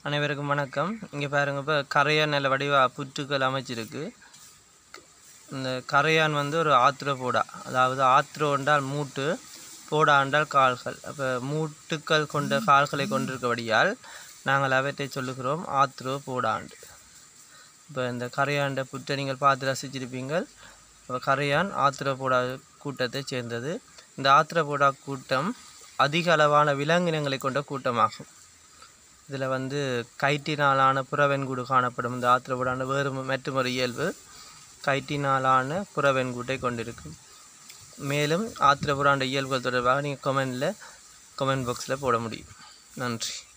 அனைவருக்கும் வணக்கம் இங்கே பாருங்க இப்போ கரையான் நல்ல வடிவ புற்றுக்கள் அமைச்சிருக்கு இந்த கரையான் வந்து ஒரு ஆத்ரோபோடா அதாவது ஆத்ரோ என்றால் மூட்டு போடா என்றால் கால்கள் அப்போ மூட்டுக்கள் கொண்ட கால்களை கொண்டிருக்கபடியால் நாங்கள் அவற்றை சொல்லுகிறோம் ஆத்ரோ போடாண்டு இப்போ இந்த கரையாண்ட புற்றை நீங்கள் பார்த்து ரசிச்சிருப்பீங்கள் இப்போ கரையான் ஆத்திரபோடா கூட்டத்தைச் சேர்ந்தது இந்த ஆத்திரபோடா கூட்டம் அதிக அளவான விலங்கினங்களை கொண்ட கூட்டமாகும் இதில் வந்து கைட்டினாலான புறவெண்கூடு காணப்படும் இந்த ஆத்திரபோடான வேறு ம- மற்றுமொரு இயல்பு கைட்டினாலான புறவெண்கூட்டை கொண்டிருக்கும் மேலும் ஆத்திரபுராண்ட இயல்புகள் தொடர்பாக நீங்கள் கமெண்டில் கமெண்ட் பாக்ஸில் போட முடியும் நன்றி